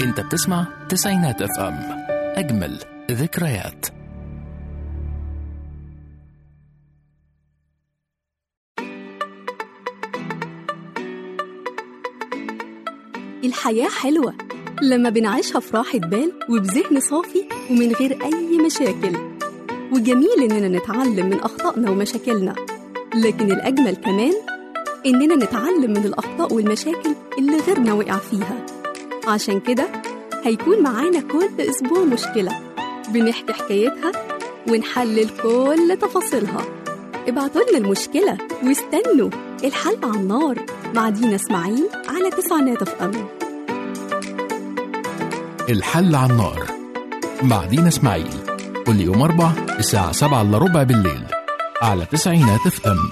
انت بتسمع تسعينات اف ام اجمل ذكريات الحياة حلوة لما بنعيشها في راحة بال وبذهن صافي ومن غير أي مشاكل وجميل إننا نتعلم من أخطائنا ومشاكلنا لكن الأجمل كمان إننا نتعلم من الأخطاء والمشاكل اللي غيرنا وقع فيها عشان كده هيكون معانا كل أسبوع مشكلة بنحكي حكايتها ونحلل كل تفاصيلها ابعتوا لنا المشكلة واستنوا الحل على النار مع دينا اسماعيل على تسعينات اف ام الحل على النار مع دينا اسماعيل كل يوم اربع الساعة سبعة الا ربع بالليل على تسعينات اف ام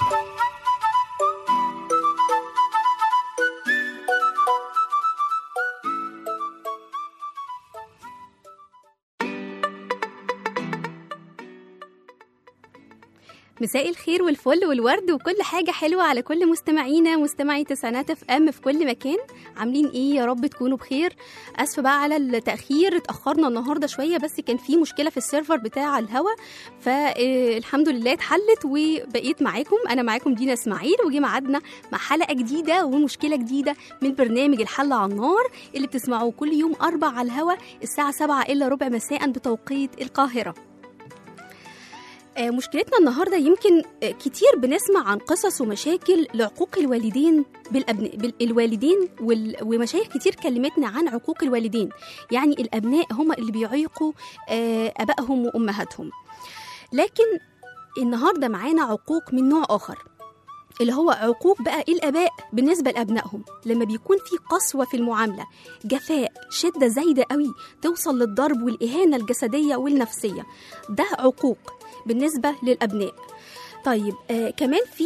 مساء الخير والفل والورد وكل حاجة حلوة على كل مستمعينا مستمعي تسعينات اف ام في كل مكان عاملين ايه يا رب تكونوا بخير اسفة بقى على التأخير اتأخرنا النهاردة شوية بس كان في مشكلة في السيرفر بتاع الهوا فالحمد لله اتحلت وبقيت معاكم انا معاكم دينا اسماعيل وجي ميعادنا مع حلقة جديدة ومشكلة جديدة من برنامج الحل على النار اللي بتسمعوه كل يوم أربع على الهوا الساعة سبعة إلا ربع مساء بتوقيت القاهرة آه، مشكلتنا النهارده يمكن آه، كتير بنسمع عن قصص ومشاكل لعقوق الوالدين بالأبناء بالوالدين وال- ومشايخ كتير كلمتنا عن عقوق الوالدين يعني الابناء هم اللي بيعيقوا آه، ابائهم وامهاتهم لكن النهارده معانا عقوق من نوع اخر اللي هو عقوق بقى الاباء بالنسبه لابنائهم لما بيكون في قسوه في المعامله جفاء شده زايده قوي توصل للضرب والاهانه الجسديه والنفسيه ده عقوق بالنسبة للأبناء طيب آه كمان في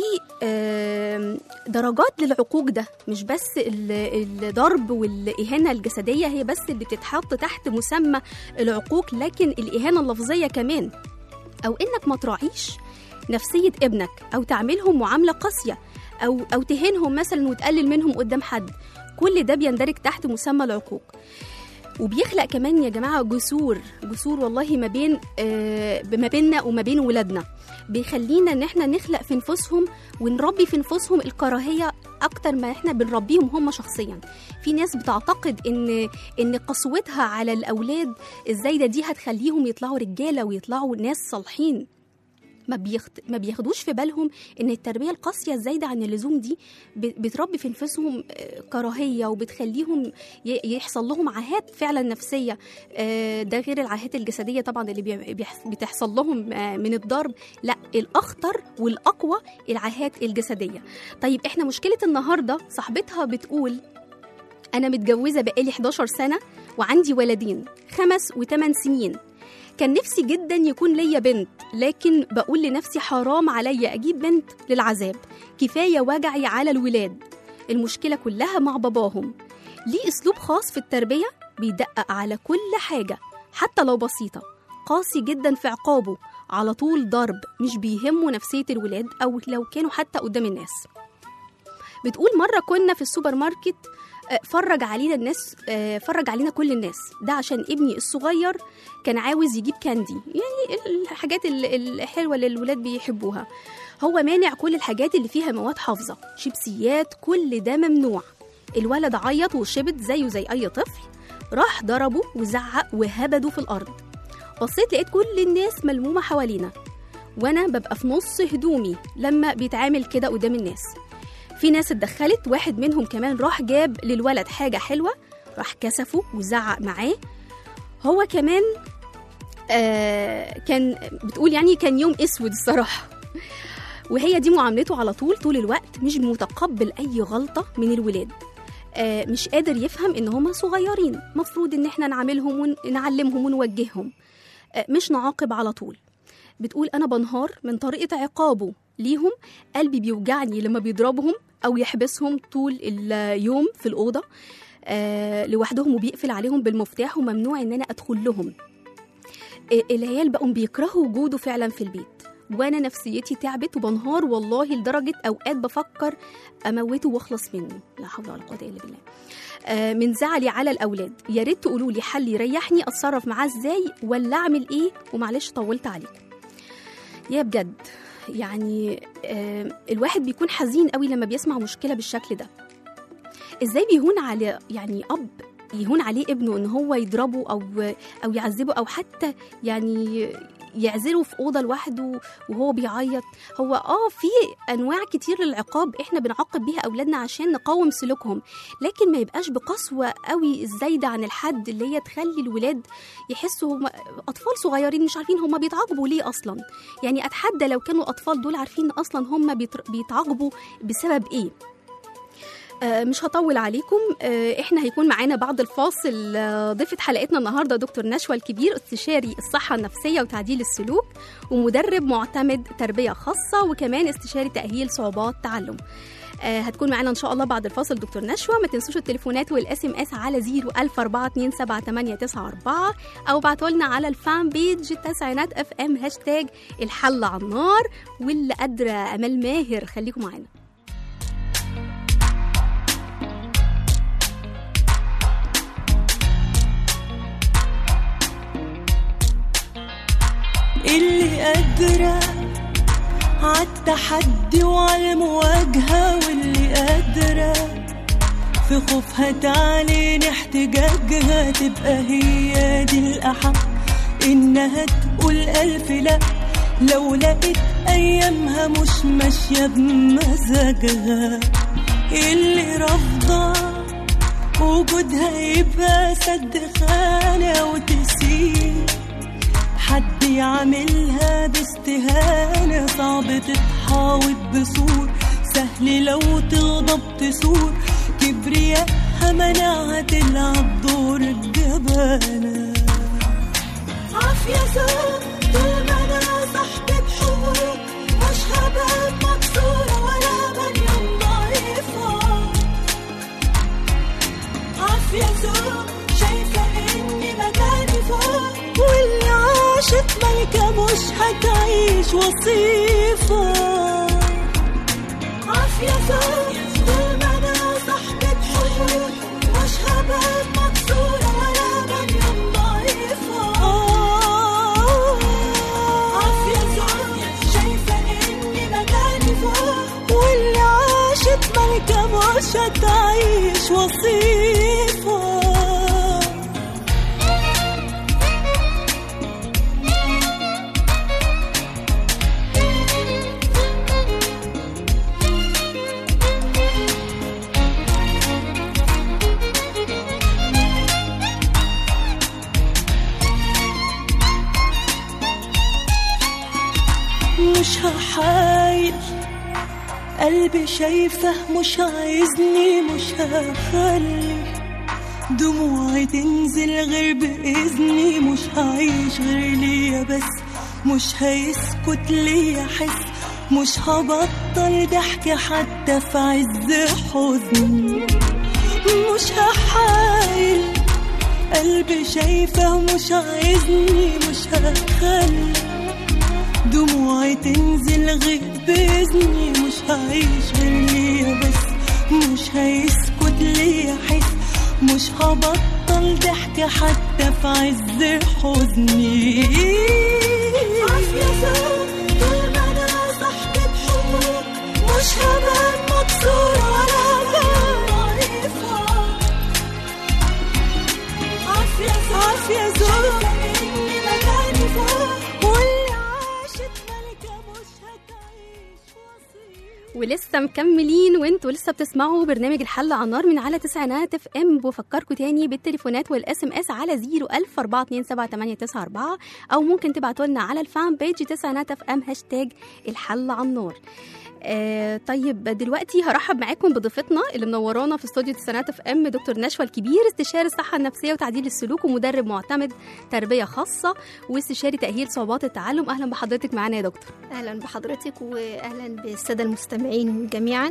آه درجات للعقوق ده مش بس ال- الضرب والإهانة الجسدية هي بس اللي بتتحط تحت مسمى العقوق لكن الإهانة اللفظية كمان أو إنك ما تراعيش نفسية ابنك أو تعملهم معاملة قاسية أو أو تهينهم مثلا وتقلل منهم قدام حد كل ده بيندرج تحت مسمى العقوق وبيخلق كمان يا جماعه جسور جسور والله ما بين آه ما بيننا وما بين ولادنا بيخلينا ان احنا نخلق في نفوسهم ونربي في نفوسهم الكراهيه اكتر ما احنا بنربيهم هم شخصيا في ناس بتعتقد ان ان قسوتها على الاولاد الزايده دي هتخليهم يطلعوا رجاله ويطلعوا ناس صالحين ما بيخت... ما بياخدوش في بالهم ان التربيه القاسيه الزايده عن اللزوم دي ب- بتربي في نفوسهم آه، كراهيه وبتخليهم ي- يحصل لهم عاهات فعلا نفسيه آه، ده غير العاهات الجسديه طبعا اللي بي- بيح- بتحصل لهم آه، من الضرب لا الاخطر والاقوى العاهات الجسديه طيب احنا مشكله النهارده صاحبتها بتقول انا متجوزه بقالي 11 سنه وعندي ولدين خمس وثمان سنين كان نفسي جدا يكون ليا بنت لكن بقول لنفسي حرام عليا اجيب بنت للعذاب كفايه وجعي على الولاد المشكله كلها مع باباهم ليه اسلوب خاص في التربيه بيدقق على كل حاجه حتى لو بسيطه قاسي جدا في عقابه على طول ضرب مش بيهمه نفسيه الولاد او لو كانوا حتى قدام الناس بتقول مره كنا في السوبر ماركت آه، فرج علينا الناس آه، فرج علينا كل الناس ده عشان ابني الصغير كان عاوز يجيب كاندي يعني الحاجات ال- الحلوه اللي الولاد بيحبوها هو مانع كل الحاجات اللي فيها مواد حافظه شيبسيات كل ده ممنوع الولد عيط وشبت زيه زي اي طفل راح ضربه وزعق وهبده في الارض بصيت لقيت كل الناس ملمومه حوالينا وانا ببقى في نص هدومي لما بيتعامل كده قدام الناس في ناس اتدخلت واحد منهم كمان راح جاب للولد حاجه حلوه راح كسفه وزعق معاه هو كمان آه كان بتقول يعني كان يوم اسود الصراحه وهي دي معاملته على طول طول الوقت مش متقبل اي غلطه من الولاد آه مش قادر يفهم ان هما صغيرين مفروض ان احنا نعاملهم ونعلمهم ونوجههم آه مش نعاقب على طول بتقول انا بنهار من طريقه عقابه ليهم قلبي بيوجعني لما بيضربهم او يحبسهم طول اليوم في الاوضه آه لوحدهم وبيقفل عليهم بالمفتاح وممنوع ان انا ادخل لهم آه، العيال بقوا بيكرهوا وجوده فعلا في البيت وانا نفسيتي تعبت وبنهار والله لدرجه اوقات بفكر اموته واخلص منه لا حول ولا قوه الا بالله آه، من زعلي على الاولاد يا ريت تقولوا لي حل يريحني اتصرف معاه ازاي ولا اعمل ايه ومعلش طولت عليكم يا بجد يعني آه، الواحد بيكون حزين قوي لما بيسمع مشكله بالشكل ده ازاي بيهون على يعني اب يهون عليه ابنه ان هو يضربه او او يعذبه او حتى يعني يعزله في اوضه لوحده وهو بيعيط هو اه في انواع كتير للعقاب احنا بنعاقب بيها اولادنا عشان نقاوم سلوكهم لكن ما يبقاش بقسوه قوي الزايده عن الحد اللي هي تخلي الولاد يحسوا هم اطفال صغيرين مش عارفين هم بيتعاقبوا ليه اصلا يعني اتحدى لو كانوا الاطفال دول عارفين اصلا هم بيتر- بيتعاقبوا بسبب ايه آه، مش هطول عليكم آه، احنا هيكون معانا بعد الفاصل آه، ضيفة حلقتنا النهارده دكتور نشوى الكبير استشاري الصحة النفسية وتعديل السلوك ومدرب معتمد تربية خاصة وكمان استشاري تأهيل صعوبات تعلم آه، هتكون معانا ان شاء الله بعد الفاصل دكتور نشوى ما تنسوش التليفونات والاس ام اس على 014278894 او ابعتوا لنا على الفان بيج تسعينات اف ام هاشتاج الحل على النار واللي قادره امال ماهر خليكم معانا اللي قادرة عالتحدي وعالمواجهة واللي قادرة في خوفها تعلن احتجاجها تبقى هي دي الأحق إنها تقول ألف لأ لو لقيت أيامها مش ماشية بمزاجها اللي رافضة وجودها يبقى سد خانة وتسيب حد يعملها باستهانة صعب تتحاوط بسور سهل لو تغضب تسور كبرياءها منعها تلعب دور الجبانة عافية زوج طول ما انا صاحبة حقوق مش هبقى مكسورة ولا مريم ضعيفة عافية زوج شايفة اني مكاني فوق واللي عاشت ملكة مش هتعيش وصيفة عافية زوج طول ما انا صاحبة حقوق مش هبقى مكسورة ولا مريم ضعيفة عافية زوج شايفة اني مكاني فوق واللي عاشت ملكة مش هتعيش وصيفة مش هحايل قلبي شايفه مش عايزني مش هخلي دموعي تنزل غير بإذني مش هعيش غير ليا بس مش هيسكت ليا حس مش هبطل ضحك حتى في عز حزني مش هحايل قلبي شايفه مش عايزني مش هخلي دموعي تنزل غير بإذني مش هعيش غير ليا بس مش هيسكت ليا حس مش هبطل ضحك حتى في عز حزني مش هبقى مكسورة ولا ضعيفة عافية عافية زوج إني مكاني فوق واللي عاشت ملكة مش هتعيش وصيف ولسه مكملين وانتوا لسه بتسمعوا برنامج الحل على النار من على تسعينات اف ام بفكركم تاني بالتليفونات والاس ام اس على 010427894 او ممكن تبعتوا لنا على الفان بيج تسعينات اف ام هاشتاج الحل على النار آه طيب دلوقتي هرحب معاكم بضيفتنا اللي منورانا في استوديو تسعينات اف ام دكتور نشوى الكبير استشاري الصحه النفسيه وتعديل السلوك ومدرب معتمد تربيه خاصه واستشاري تاهيل صعوبات التعلم اهلا بحضرتك معانا يا دكتور اهلا بحضرتك واهلا بالساده المستمعين جميعا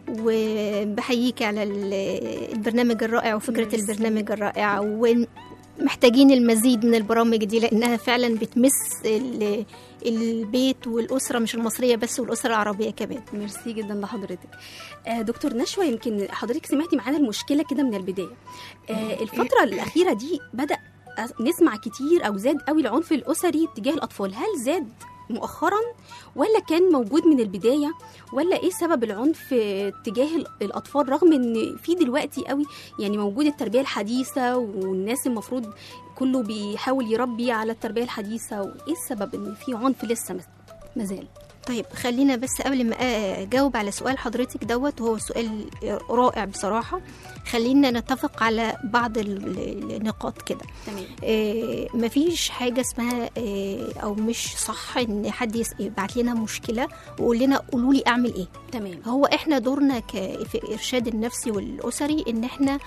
وبحييك على ال- البرنامج الرائع وفكره ميرسي. البرنامج الرائعه و- محتاجين المزيد من البرامج دي لانها فعلا بتمس ال- البيت والاسره مش المصريه بس والاسره العربيه كمان ميرسي جدا لحضرتك آه دكتور نشوى يمكن حضرتك سمعتي معانا المشكله كده من البدايه آه الفتره الاخيره دي بدا أس- نسمع كتير او زاد قوي العنف الاسري تجاه الاطفال هل زاد مؤخرا ولا كان موجود من البدايه ولا ايه سبب العنف آه، تجاه ال- الاطفال رغم ان في دلوقتي قوي يعني موجود التربيه الحديثه والناس المفروض كله بيحاول يربي على التربيه الحديثه وايه السبب ان في عنف لسه مس- مازال طيب خلينا بس قبل ما اجاوب على سؤال حضرتك دوت وهو سؤال رائع بصراحه خلينا نتفق على بعض ال- النقاط كده تمام آه، مفيش حاجة اسمها آه، أو مش صح إن حد يس- يبعت لنا مشكلة ويقول لنا قولوا لي أعمل إيه تمام هو إحنا دورنا ك- في الإرشاد النفسي والأسري إن إحنا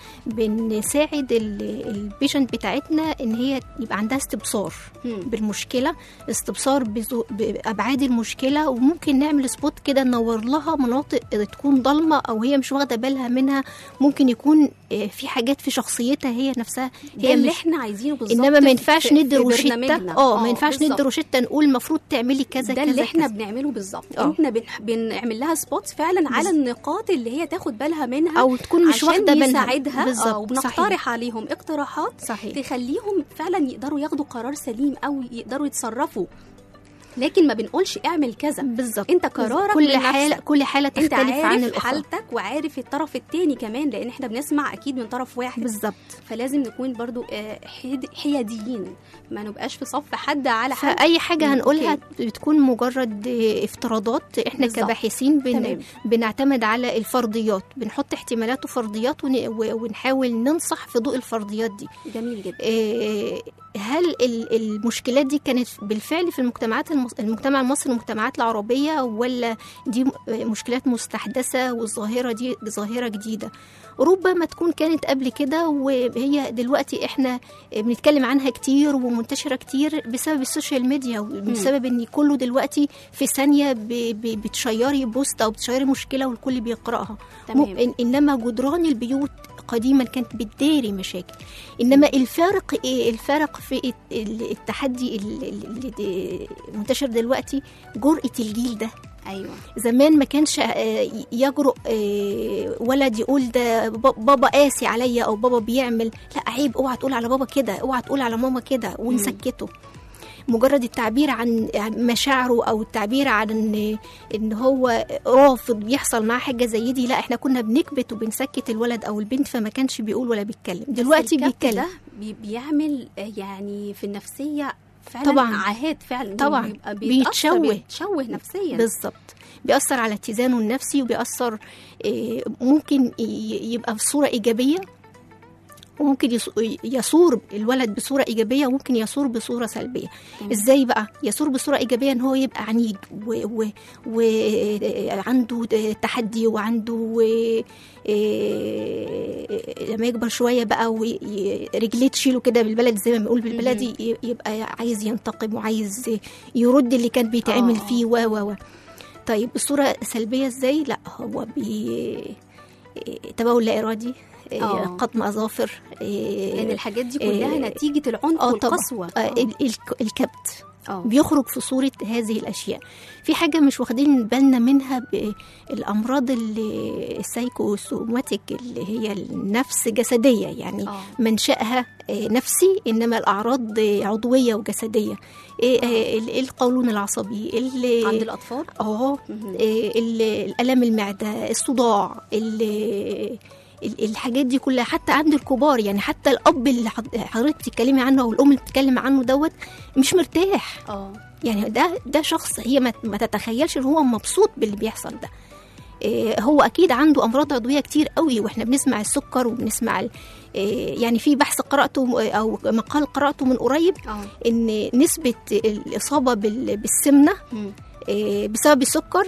بنساعد ال- البيشنت بتاعتنا إن هي يبقى عندها استبصار مم. بالمشكلة استبصار بزو- بأبعاد المشكلة وممكن نعمل سبوت كده ننور لها مناطق تكون ضلمة أو هي مش واخدة بالها منها ممكن يكون آه، في حاجات في شخصيتها هي نفسها ده هي اللي مش احنا عايزينه بالظبط انما ما في- ينفعش في- ندي في روشته برنامجنا. اه ما ينفعش بالظبط. ندي روشته نقول المفروض تعملي كذا ده كذا اللي احنا كذا. بنعمله بالظبط آه. احنا بن- بنعمل لها سبوتس فعلا على بز- النقاط اللي هي تاخد بالها منها او تكون مش عشان واخده بالها يساعدها بالظبط آه وبنقترح عليهم اقتراحات صحيح تخليهم فعلا يقدروا ياخدوا قرار سليم او يقدروا يتصرفوا لكن ما بنقولش اعمل كذا بالظبط انت قرارك كل من حاله نفسك. كل حاله انت تختلف عن عارف الاخرى حالتك وعارف الطرف التاني كمان لان احنا بنسمع اكيد من طرف واحد بالظبط فلازم نكون برضو آه، حياد- حياديين ما نبقاش في صف حد على حد فاي حاجه مم، هنقولها أوكي. بتكون مجرد آه، افتراضات احنا بالظبط. كباحثين بن تمام. بنعتمد على الفرضيات بنحط احتمالات وفرضيات ون- و- ونحاول ننصح في ضوء الفرضيات دي جميل جدا آه، هل ال- المشكلات دي كانت بالفعل في المجتمعات المص... المجتمع المصري والمجتمعات العربية ولا دي م- مشكلات مستحدثة والظاهرة دي ظاهرة جديدة ربما تكون كانت قبل كده وهي دلوقتي احنا بنتكلم عنها كتير ومنتشرة كتير بسبب السوشيال ميديا وبسبب ان كله دلوقتي في ثانية ب... ب... بتشيري بوست او بتشيري مشكلة والكل بيقرأها تمام. م- إن- انما جدران البيوت قديما كانت بتداري مشاكل انما الفارق ايه الفارق في الت- ال- التحدي ال- ال- اللي د- منتشر دلوقتي جرأة الجيل ده ايوه زمان ما كانش آه، يجرؤ آه، ولد يقول ده ب- بابا قاسي عليا او بابا بيعمل لا عيب اوعى تقول على بابا كده اوعى تقول على ماما كده ونسكته مجرد التعبير عن عن مشاعره او التعبير عن ان ان هو رافض بيحصل معاه حاجه زي دي لا احنا كنا بنكبت وبنسكت الولد او البنت فما كانش بيقول ولا بيتكلم دلوقتي بس الكبت بيتكلم ده بي- بيعمل آه، يعني في النفسيه فعلا طبعاً. عاهات فعلا طبعاً. بيبقى بيتأثر، بيتشوه. بيتشوه نفسيا بالظبط بيأثر على اتزانه النفسي وبيأثر آه، ممكن ي- يبقى بصورة إيجابية وممكن يص- يصور الولد بصورة إيجابية وممكن يصور بصورة سلبية تمام. إزاي بقى يصور بصورة إيجابية إن هو يبقى عنيد وعنده تحدي وعنده آه، لما يكبر شوية بقى ورجليه تشيله كده بالبلد زي ما بنقول بالبلدي ي- يبقى عايز ينتقم وعايز يرد اللي كان بيتعمل آه. فيه و و و طيب بصورة سلبية ازاي؟ لا هو بي تبول لا إرادي آه. قطم أظافر لان الحاجات دي كلها آه، نتيجه العنف اه طبعا والقسوه آه، ال- ال- الكبت اه بيخرج في صورة هذه الأشياء في حاجة مش واخدين بالنا منها بالأمراض اللي- السايكوسوماتيك اللي هي النفس جسدية يعني آه. منشأها آه، نفسي إنما الأعراض آه، عضوية وجسدية إيه، آه، ال- القولون العصبي ال- عند الاطفال اه مهم. إيه، ال- الالم المعده الصداع ال- ال- الحاجات دي كلها حتى عند الكبار يعني حتى الاب اللي حض- حضرتك بتتكلمي عنه او الام اللي بتتكلم عنه دوت مش مرتاح اه يعني ده ده شخص هي ما, ما تتخيلش ان هو مبسوط باللي بيحصل ده إيه، هو اكيد عنده امراض عضويه كتير قوي واحنا بنسمع السكر وبنسمع ال- إيه، يعني في بحث قراته او مقال قراته من قريب اه ان نسبه الاصابه بال- بالسمنه مم. إيه، بسبب السكر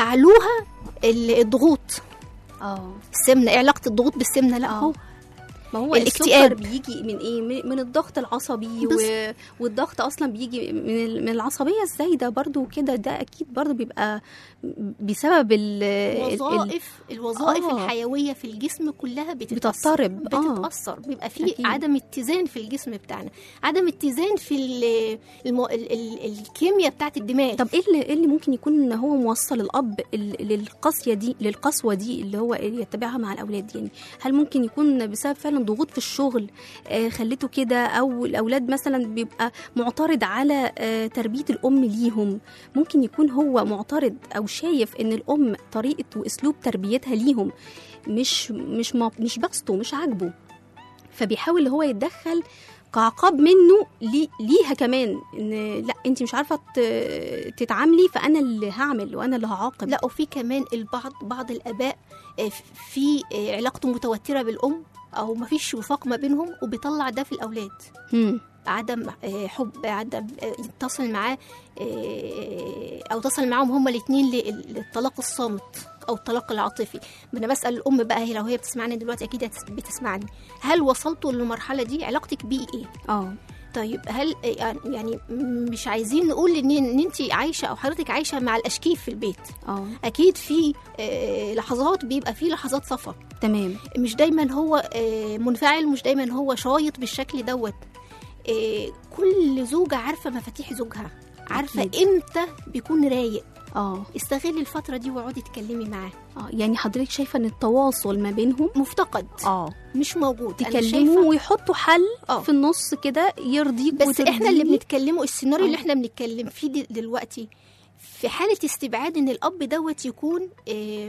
تعلوها ال- الضغوط اه السمنه ايه علاقه الضغوط بالسمنه لا آه. هو ما هو الاكتئاب. السكر بيجي من ايه من- من الضغط العصبي بس- و... والضغط العصبي من من الضغط العصبي بس- و... والضغط اصلا بيجي من ال... من العصبيه الزايده برضو كده ده اكيد برضو بيبقى بسبب ال... ال... ال... الوظائف الوظائف آه. الحيويه في الجسم كلها بتتأثر بتضطرب آه. بتتاثر بيبقى في أكيد. عدم اتزان في الجسم بتاعنا عدم اتزان في ال- المو... ال... ال... الكيمياء بتاعت الدماغ طب ايه اللي, إيه اللي ممكن يكون ان هو موصل الاب ال- للقاسيه دي للقسوه دي اللي هو يتبعها مع الاولاد يعني هل ممكن يكون بسبب فعلا ضغوط في الشغل آه خلته كده او الاولاد مثلا بيبقى معترض على آه تربيه الام ليهم ممكن يكون هو معترض او شايف ان الام طريقه واسلوب تربيتها ليهم مش مش ما- مش بسطه مش عاجبه فبيحاول هو يتدخل كعقاب منه لي ليها كمان ان لا انت مش عارفه ت- تتعاملي فانا اللي هعمل وانا اللي هعاقب لا وفي كمان البعض بعض الاباء آه، في آه، علاقته متوتره بالام او مفيش وفاق ما بينهم وبيطلع ده في الاولاد مم. عدم آه، حب عدم آه، يتصل معاه آه، او تصل معاهم هما الاثنين للطلاق الصامت او الطلاق العاطفي ما انا بسال الام بقى هي لو هي بتسمعني دلوقتي اكيد هتس- بتسمعني هل وصلتوا للمرحله دي علاقتك بيه ايه اه طيب هل آه، يعني مش عايزين نقول ان ان انت عايشه او حضرتك عايشه مع الاشكيف في البيت اه اكيد في آه، لحظات بيبقى في لحظات صفا تمام مش دايما هو آه، منفعل مش دايما هو شايط بالشكل دوت آه، كل زوجة عارفة مفاتيح زوجها عارفة أكيد. امتى بيكون رايق اه استغلي الفترة دي واقعدي اتكلمي معاه اه يعني حضرتك شايفه ان التواصل ما بينهم مفتقد اه مش موجود أنا تكلموا شايفة- ويحطوا حل آه. في النص كده يرضيك بس احنا اللي وترضيني. بنتكلمه السيناريو اللي آه. احنا بنتكلم فيه دل- دلوقتي في حالة استبعاد ان الاب دوت يكون آه،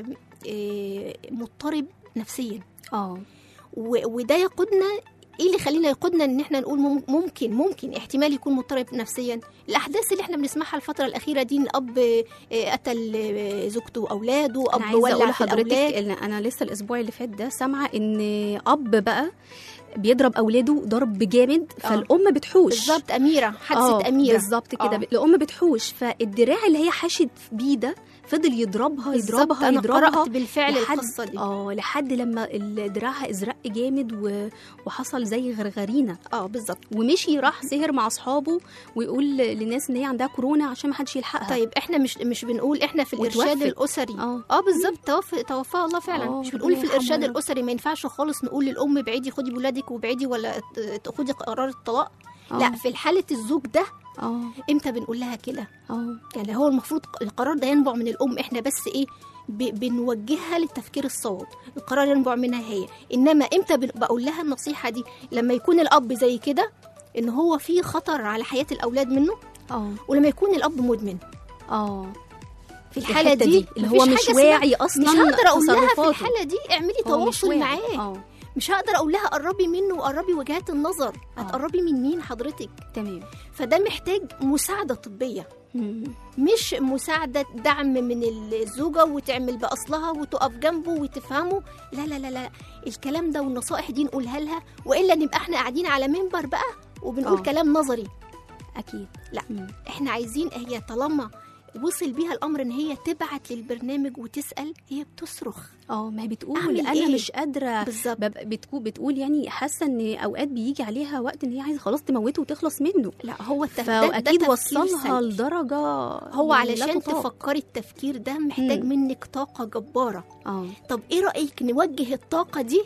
آه، مضطرب نفسيا اه و- وده يقودنا ايه اللي يخلينا يقودنا ان احنا نقول مم- ممكن ممكن احتمال يكون مضطرب نفسيا الاحداث اللي احنا بنسمعها الفتره الاخيره دي ان الاب آه، قتل آه، زوجته واولاده انا اب عايزه اقول ولع في لحضرتك الاولاد ان انا لسه الاسبوع اللي فات ده سامعه ان اب بقى بيضرب اولاده ضرب جامد آه. فالام بتحوش بالظبط اميره حادثه آه، اميره بالظبط كده آه. الام بتحوش فالدراع اللي هي حاشت بيه ده فضل يضربها بالظبط، يضربها انا يضربها قرات بالفعل لحد القصه دي اه لحد لما ال- دراعها ازرق جامد و... وحصل زي غرغرينه اه بالظبط ومشي راح سهر مع اصحابه ويقول للناس ان هي عندها كورونا عشان ما حدش يلحقها طيب احنا مش مش بنقول احنا في الارشاد وتوفت. الاسري اه اه بالظبط توفى توفاه الله فعلا آه، مش بنقول في ربنا الارشاد يرحمه يا رب. الاسري ما ينفعش خالص نقول للام بعيدي خدي ولادك وبعيدي ولا ت- خدي قرار الطلاق آه. لا في حاله الزوج ده اه امتى بنقول لها كده اه يعني هو المفروض القرار ده ينبع من الام احنا بس ايه ب- بنوجهها للتفكير الصواب القرار ينبع منها هي انما امتى بن- بقول لها النصيحه دي لما يكون الاب زي كده ان هو في خطر على حياه الاولاد منه اه ولما يكون الاب مدمن اه في الحاله الحتة دي, اللي مفيش هو مش حاجة اسمها- واعي اصلا مش هقدر اقول لها في تصرفاته. الحاله دي اعملي هو مش تواصل واعي. معاه اه مش هقدر اقول لها قربي منه وقربي وجهات النظر آه. هتقربي من مين حضرتك تمام فده محتاج مساعده طبيه مم. مش مساعدة دعم من الزوجة وتعمل بأصلها وتقف جنبه وتفهمه لا لا لا لا الكلام ده والنصائح دي نقولها لها وإلا نبقى احنا قاعدين على منبر بقى وبنقول آه. كلام نظري اكيد لا. مم. احنا عايزين هي طالما وصل بيها الأمر إن هي تبعت للبرنامج وتسأل هي بتصرخ اه ما هي بتقول أعمل انا إيه؟ مش قادره بالظبط ببقى بتكون بتقول يعني حاسه ان اوقات بيجي عليها وقت ان هي عايزه خلاص تموته وتخلص منه لا هو التف... ده- ده فاكيد تفكير وصلها سلبي. لدرجه هو يعني لا علشان تطاق. تفكري التفكير ده محتاج مم. منك طاقة جبارة اه طب ايه رأيك نوجه الطاقة دي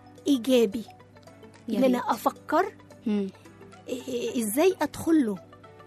إيجابي يا ان انا ريت. افكر مم. إيه ازاي ادخل له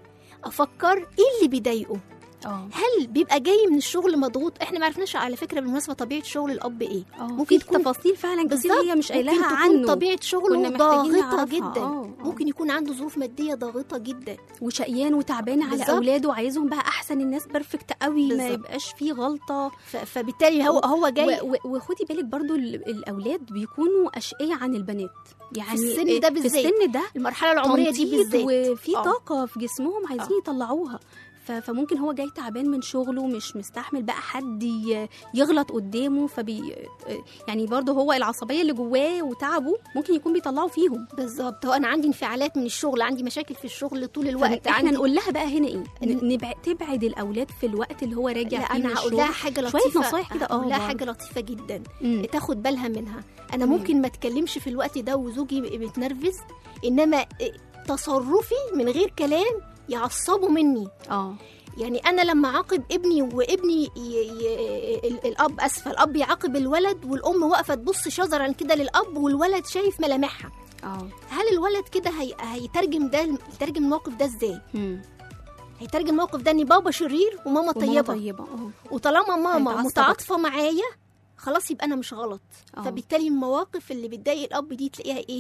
افكر ايه اللي بيضايقه اه هل بيبقى جاي من الشغل مضغوط احنا ما عرفناش على فكره بالمناسبه طبيعه شغل الاب ايه اه ممكن في تكون- تفاصيل فعلا كتير بالظبط هي مش ممكن قايلاها تكون عنه طبيعه شغله كنا محتاجين ضاغطه نعرفها. جدا آه، آه. ممكن يكون عنده ظروف ماديه ضاغطه جدا وشقيان وتعبان على بالظبط. اولاده وعايزهم بقى احسن الناس بيرفكت قوي ما بالظبط. يبقاش فيه غلطه ف- فبالتالي هو هو جاي و- و- وخدي بالك برضو ال- الاولاد بيكونوا اشقياء عن البنات يعني السن ده في بالذات. السن ده المرحله العمريه دي تنطيط بالذات وفي آه. طاقه في جسمهم عايزين يطلعوها ف- فممكن هو جاي تعبان من شغله مش مستحمل بقى حد ي- يغلط قدامه فبي يعني برضه هو العصبيه اللي جواه وتعبه ممكن يكون بيطلعه فيهم بالظبط هو انا عندي انفعالات من الشغل عندي مشاكل في الشغل طول الوقت احنا عندي نقول لها بقى هنا ايه إن- ن- نبع... تبعد الاولاد في الوقت اللي هو راجع لا فيه من انا هقول لها الشغل. حاجه شوية لطيفه نصايح كده، اه هقول لها بعض. حاجه لطيفه جدا مم. تاخد بالها منها انا تمام. ممكن ما اتكلمش في الوقت ده وزوجي متنرفز انما تصرفي من غير كلام يعصبوا مني اه يعني انا لما اعاقب ابني وابني ي... ي... ال- الاب اسفه الاب يعاقب الولد والام واقفه تبص شذرا كده للاب والولد شايف ملامحها اه هل الولد كده هي... هيترجم ده يترجم الموقف ده ازاي مم. هيترجم الموقف ده ان بابا شرير وماما وماما طيبه طيبه اه وطالما ماما هيتعصب متعاطفه معايا خلاص يبقى انا مش غلط آه. فبالتالي المواقف اللي بتضايق الاب دي تلاقيها ايه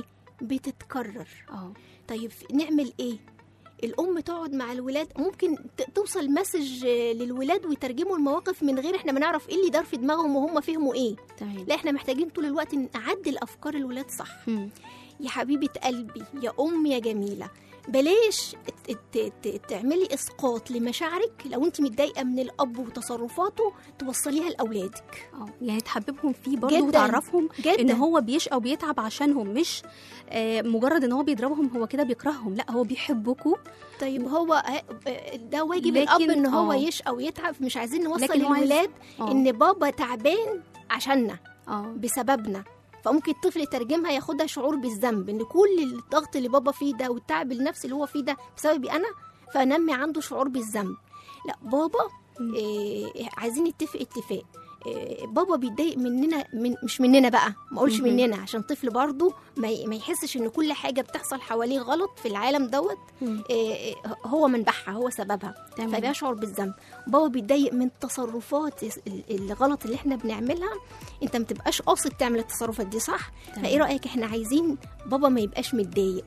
بتتكرر اه طيب نعمل ايه الام تقعد مع الولاد ممكن ت- توصل مسج آه، للولاد ويترجموا المواقف من غير احنا ما نعرف ايه اللي دار في دماغهم وهم فهموا ايه تمام لا احنا محتاجين طول الوقت نعدل افكار الولاد صح مم. يا حبيبه قلبي يا ام يا جميله بلاش ت- ت- ت- تعملي اسقاط لمشاعرك لو انت متضايقه من الاب وتصرفاته توصليها لاولادك اه يعني تحببهم فيه برضه جداً. وتعرفهم جدا ان هو بيشقى وبيتعب عشانهم مش آه مجرد ان هو بيضربهم هو كده بيكرههم لا هو بيحبكوا طيب هو آه، ده واجب لكن- الاب ان هو آه. يشقى ويتعب مش عايزين نوصل لكن هو عايز- للولاد اه ان بابا تعبان عشاننا اه بسببنا فممكن الطفل يترجمها ياخدها شعور بالذنب ان كل الضغط اللي بابا فيه ده والتعب النفسي اللي هو فيه ده بسببي انا فنمي عنده شعور بالذنب لا بابا مم. إيه عايزين نتفق اتفاق إيه بابا بيتضايق مننا من مش مننا بقى ما اقولش مهم. مننا عشان طفل برضه ما ي- ما يحسش ان كل حاجه بتحصل حواليه غلط في العالم دوت مم. إيه إيه هو منبعها هو سببها تمام. فبيشعر بالذنب بابا بيتضايق من تصرفات ال- الغلط اللي احنا بنعملها انت ما تبقاش قاصد تعمل التصرفات دي صح تمام. فايه رايك احنا عايزين بابا ما يبقاش متضايق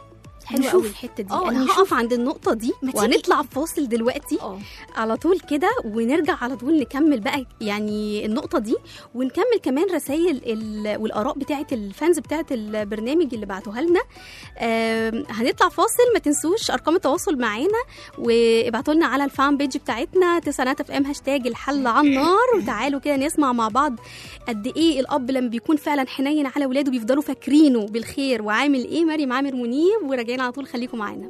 حلو نشوف. قوي الحته دي آه، انا نشوف. هقف عند النقطه دي ما تيجي- وهنطلع فاصل دلوقتي اه على طول كده ونرجع على طول نكمل بقى يعني النقطة دي ونكمل كمان رسائل ال- والآراء بتاعة الفانز بتاعة البرنامج اللي بعتوها لنا آم، هنطلع فاصل ما تنسوش أرقام التواصل معانا وابعتوا لنا على الفان بيج بتاعتنا تسعينات اف ام هاشتاج الحل على النار وتعالوا كده نسمع مع بعض قد ايه الاب لما بيكون فعلا حنين على ولاده بيفضلوا فاكرينه بالخير وعامل ايه مريم عامر منيب وراجعين على طول خليكم معانا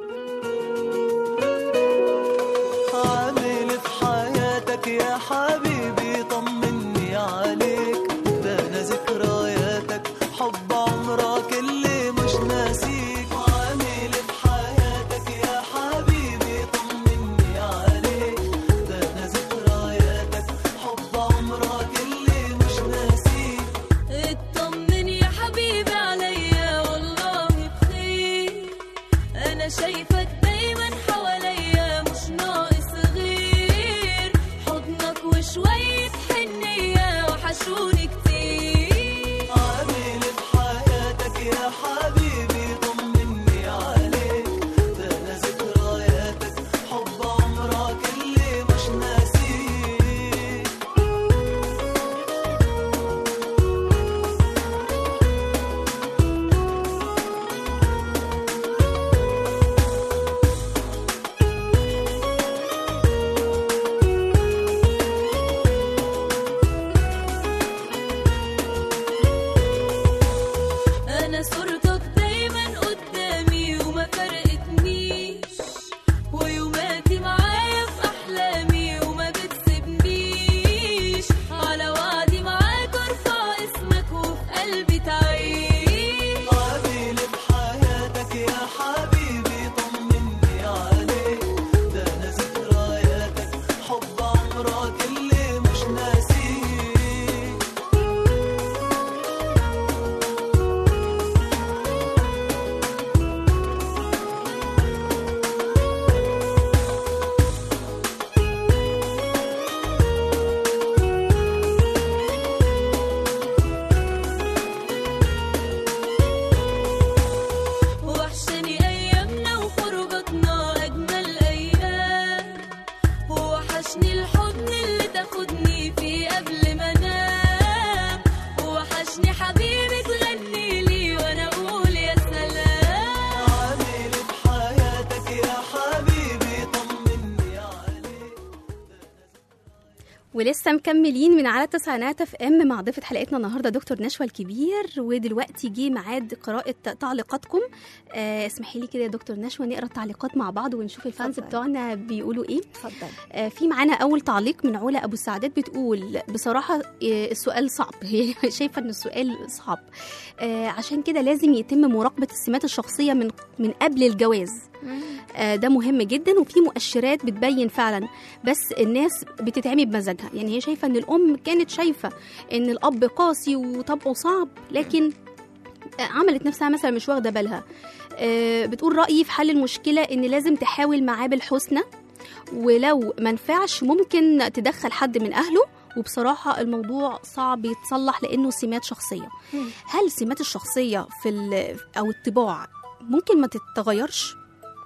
عامل في حياتك يا حبيبي طمني عليك ده انا ذكرياتك حب عمرك اللي مش ناسيك عامل في حياتك يا حبيبي طمني عليك ده انا ذكرياتك حب عمرك اللي مش ناسيك اطمن يا حبيبي عليا والله بخير انا شايفك دايما حواليا مش ناقص غير حضنك وشوية حنية وحشوني كتير عامل في حياتك يا حبيبي طمني عليك ده انا ذكرياتك حب عمرك اللي مش ناسيك انا صورتك دايما قدامي وما فرقتنيش ويوماتي معايا في احلامي وما بتسيبنيش على وعدي معاك ارفع اسمك وفي قلبي تعيش عامل في حياتك يا حبيبي طمني عليك ده انا ذكرياتك حب عمرك اللي مش ناسيك وحشني ايامنا وخروجاتنا اجمل ايام وحشني الحضن اللي تاخدني فيه قبل ما انام وحشني حبيبي تغني لي وانا اقول يا سلام عامل في حياتك يا حبيبي طمني ولسه مكملين من على تسعينات اف ام مع ضيفة حلقتنا النهارده دكتور نشوى الكبير ودلوقتي جه ميعاد قراءة تعليقاتكم آه اسمحي لي كده يا دكتور نشوى نقرا التعليقات مع بعض ونشوف الفانز اتفضل. بتوعنا بيقولوا ايه اتفضل آه في معانا اول تعليق من علا ابو السعدات بتقول بصراحه آه السؤال صعب هي شايفه ان السؤال صعب آه عشان كده لازم يتم مراقبه السمات الشخصيه من من قبل الجواز آه، ده مهم جدا وفي مؤشرات بتبين فعلا بس الناس بتتعمي بمزاجها يعني هي شايفه ان الام كانت شايفه ان الاب قاسي وطبعه صعب لكن آه، عملت نفسها مثلا مش واخده بالها آه، بتقول رايي في حل المشكله ان لازم تحاول معاه بالحسنى ولو ما نفعش ممكن تدخل حد من اهله وبصراحة الموضوع صعب يتصلح لأنه سمات شخصية مم. هل سمات الشخصية في ال- أو الطباع ممكن ما تتغيرش؟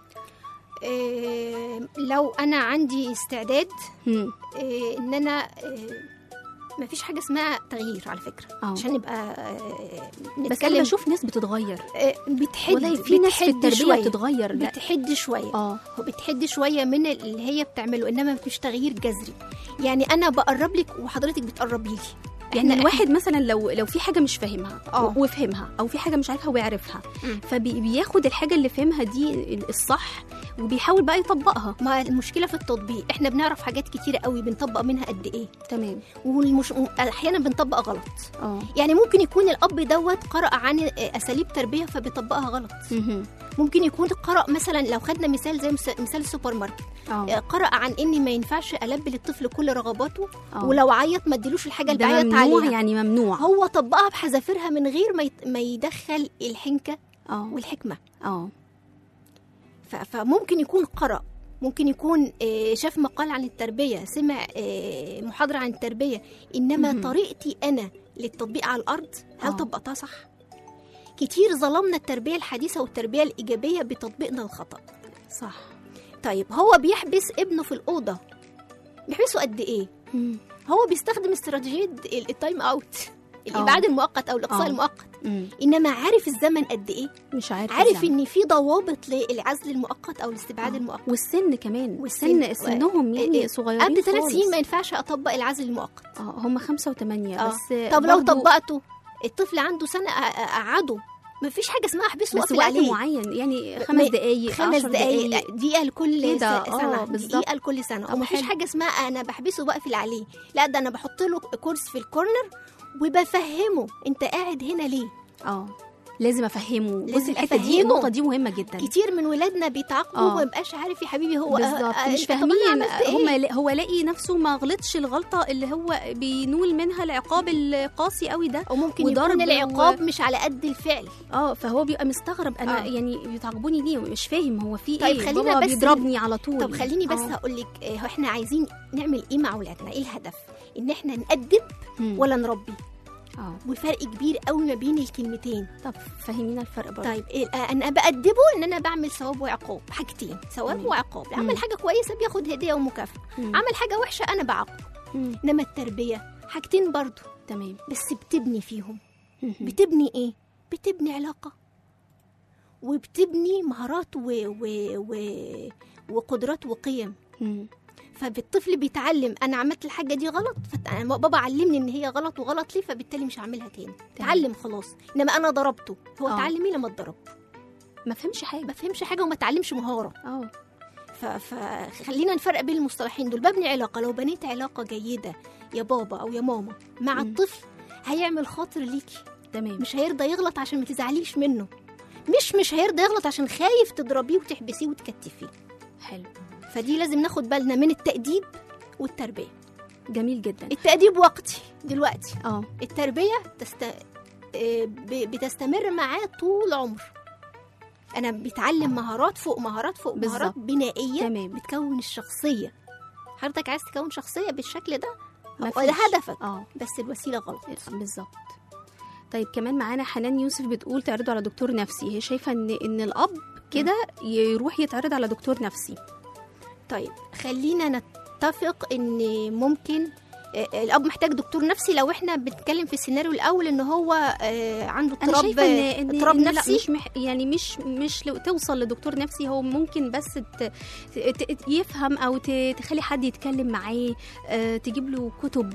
إيه لو انا عندي استعداد مم. إيه ان انا إيه ما فيش حاجه اسمها تغيير على فكره اه عشان نبقى آه، بس انا نتكلم بشوف ناس بتتغير آه، بتحد والله في ناس في بتحد التربيه شوية. بتتغير لا بتحد شويه اه وبتحد شويه من اللي هي بتعمله انما مفيش تغيير جذري يعني انا بقرب لك وحضرتك بتقربي لي يعني إحنا- الواحد مثلا لو لو في حاجه مش فاهمها آه. وفهمها او في حاجه مش عارفها ويعرفها مم. فبياخد الحاجه اللي فهمها دي الصح وبيحاول بقى يطبقها ما المشكله في التطبيق احنا بنعرف حاجات كتيره قوي بنطبق منها قد ايه تمام والمش... احيانا بنطبق غلط اه يعني ممكن يكون الاب دوت قرأ عن اساليب تربيه فبيطبقها غلط مهم. ممكن يكون قرأ مثلا لو خدنا مثال زي مس- مثال السوبر ماركت اه قرأ عن ان ما ينفعش البي للطفل كل رغباته آه. ولو عيط ما اديلوش الحاجه اللي ده بيعيط ممنوع عليها يعني ممنوع هو طبقها بحذافيرها من غير ما يت- ما يدخل الحنكه اه والحكمه اه ف- فممكن يكون قرأ ممكن يكون آه، شاف مقال عن التربية سمع آه، محاضرة عن التربية إنما مهم. طريقتي أنا للتطبيق على الأرض هل آه. طبقتها صح؟ كتير ظلمنا التربية الحديثة والتربية الإيجابية بتطبيقنا الخطأ صح طيب هو بيحبس ابنه في الأوضة بيحبسه قد إيه؟ مم. هو بيستخدم استراتيجية ال- التايم أوت الإبعاد المؤقت أو الإقصاء آه. المؤقت مم. إنما عارف الزمن قد إيه؟ مش عارف عارف يعني. إن في ضوابط للعزل المؤقت أو الاستبعاد آه. المؤقت والسن كمان والسن. والسن سنهم إيه- يعني إيه. صغيرين قبل ثلاث خالص. سنين ما ينفعش اطبق العزل المؤقت اه هم خمسة وثمانية آه. بس طب لو برضو- طبقته الطفل عنده سنه أ- أ- اقعده ما فيش حاجه اسمها احبسه بس واقفل وقت عليه معين يعني ما- خمس دقايق خمس عشر دقايق دقيقه لكل كده، س- آه، سنه بالظبط. دقيقه لكل سنه طب ومفيش حلو. حاجه اسمها انا بحبسه واقفل عليه لا ده انا بحط له كورس في الكورنر وبفهمه انت قاعد هنا ليه اه لازم افهمه بصي لازم الحته دي أفهمه. النقطه دي مهمه جدا كتير من ولادنا بيتعاقبوا آه. وما يبقاش عارف يا حبيبي هو بالظبط آه، مش أنت طب أنا فاهمين عملت إيه؟ هم لا- هو لاقي نفسه ما غلطش الغلطه اللي هو بينول منها العقاب القاسي قوي ده او ممكن وضرب يكون و- العقاب مش على قد الفعل اه فهو بيبقى مستغرب انا آه. يعني بيتعاقبوني ليه مش فاهم هو في طيب ايه خلينا بابا بس بيضربني على طول طب خليني بس آه. هقول لك هو احنا عايزين نعمل ايه مع اولادنا ايه الهدف ان احنا نأدب مم. ولا نربي اه وفرق كبير قوي ما بين الكلمتين طب فهمينا الفرق برضه طيب إيه آه، انا بأدبه ان انا بعمل ثواب وعقاب حاجتين ثواب تمام. وعقاب مم. عمل حاجه كويسه بياخد هديه ومكافاه مم. عمل حاجه وحشه انا بعاقبه مم. انما التربيه حاجتين برضو تمام بس بتبني فيهم مم. بتبني ايه بتبني علاقه وبتبني مهارات و... و... و... وقدرات وقيم مم. فالطفل بيتعلم انا عملت الحاجه دي غلط فت- بابا علمني ان هي غلط وغلط ليه فبالتالي مش هعملها تاني اتعلم خلاص انما انا ضربته هو آه. اتعلم ايه لما اتضرب ما فهمش ما حاجه فهمش حاجه وما اتعلمش مهاره اه ف- فخلينا نفرق بين المصطلحين دول ببني علاقه لو بنيت علاقه جيده يا بابا او يا ماما مع مم. الطفل هيعمل خاطر ليكي تمام مش هيرضى يغلط عشان ما تزعليش منه مش مش هيرضى يغلط عشان خايف تضربيه وتحبسيه وتكتفيه حلو فدي لازم ناخد بالنا من التأديب والتربية جميل جدا التأديب وقتي دلوقتي اه التربية تست... آه، ب- بتستمر معاه طول عمر أنا بيتعلم مهارات فوق مهارات فوق بالظبط. مهارات بنائية تمام بتكون الشخصية حضرتك عايز تكون شخصية بالشكل ده ما هو ده فيش. هدفك اه بس الوسيلة غلط بالظبط طيب كمان معانا حنان يوسف بتقول تعرضوا على دكتور نفسي هي شايفه ان ان الاب كده يروح يتعرض على دكتور نفسي طيب خلينا نتفق ان ممكن آه، الاب محتاج دكتور نفسي لو احنا بنتكلم في السيناريو الاول ان هو آه، عنده انا اضطراب شايفه ان ان اضطراب إن لا نفسي مش مح يعني مش مش لو توصل لدكتور نفسي هو ممكن بس ت ت يفهم او ت تخلي حد يتكلم معاه آه تجيب له كتب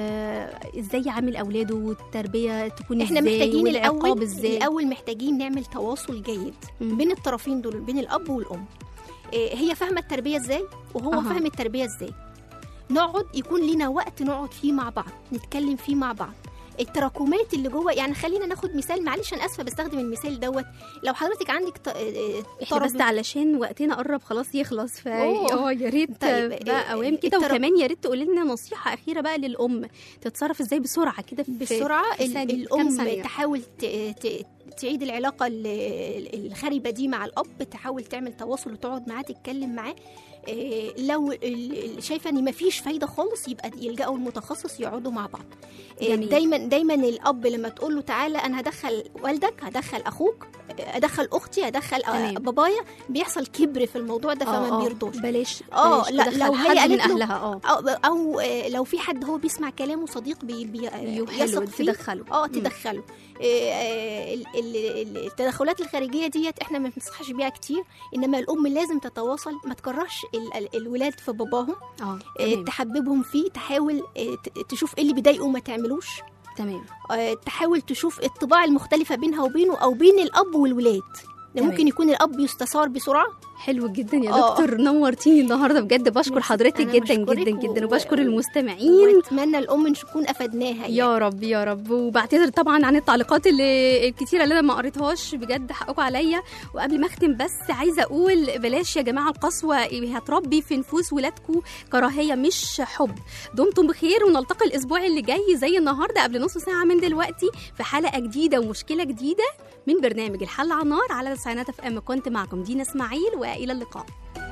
آه ازاي يعامل اولاده والتربيه تكون احنا ازاي محتاجين والعقاب الاول ازاي الاول محتاجين نعمل تواصل جيد مم. بين الطرفين دول بين الاب والام إيه، هي فاهمه التربيه ازاي وهو أها. فاهم التربيه ازاي نقعد يكون لينا وقت نقعد فيه مع بعض نتكلم فيه مع بعض التراكمات اللي جوه يعني خلينا ناخد مثال معلش انا اسفه بستخدم المثال دوت لو حضرتك عندك ط- إيه، احنا طرب بس علشان وقتنا قرب خلاص يخلص ف أوه. اه يا ريت طيب، بقى إيه، اوام كده التر- وكمان يا ريت تقولي لنا نصيحه اخيره بقى للام تتصرف ازاي بسرعه كده في- بسرعه في ال- ثانية- كام الام ثانية. تحاول ت- ت- تعيد العلاقه ال- الخربه دي مع الاب تحاول تعمل تواصل وتقعد معاه تتكلم معاه إيه، لو ال- ال- شايفه ان مفيش فايده خالص يبقى يلجأوا المتخصص يقعدوا مع بعض إيه، جميل. دايما دايما الاب لما تقول له تعالى انا هدخل والدك هدخل اخوك ادخل اختي ادخل آه، تمام. بابايا بيحصل كبر في الموضوع ده آه، فما آه، بيرضوش بلاش آه، بلاش لا، تدخل لو هي حد من قالت له- اهلها اه او او آه، لو في حد هو بيسمع كلامه صديق بي بي يحلو يثق فيه تدخله اه مم. تدخله إيه، آه، ال- ال- ال- التدخلات الخارجيه ديت احنا ما بننصحش بيها كتير انما الام لازم تتواصل ما تكرهش ال- ال- الولاد في باباهم اه آه، تمام تحببهم فيه تحاول آه، ت- تشوف ايه اللي بيضايقه ما تعملوش تمام آه، تحاول تشوف الطباع المختلفه بينها وبينه او بين الاب والولاد تمام. ممكن يكون الاب يستثار بسرعه حلو جدا يا آه. دكتور نورتيني النهارده بجد بشكر ميرسي. حضرتك أنا جدا بشكرك جدا جدا و- وبشكر و- المستمعين واتمنى الام نكون افدناها يعني. يا رب يا رب وبعتذر طبعا عن التعليقات اللي الكتيره اللي انا ما قريتهاش بجد حقكم عليا وقبل ما اختم بس عايزه اقول بلاش يا جماعه القسوه هتربي في نفوس ولادكم كراهيه مش حب دمتم بخير ونلتقي الاسبوع اللي جاي زي النهارده قبل نص ساعه من دلوقتي في حلقه جديده ومشكله جديده من برنامج الحل على النار على تسعينات اف ام كنت معكم دينا اسماعيل والى اللقاء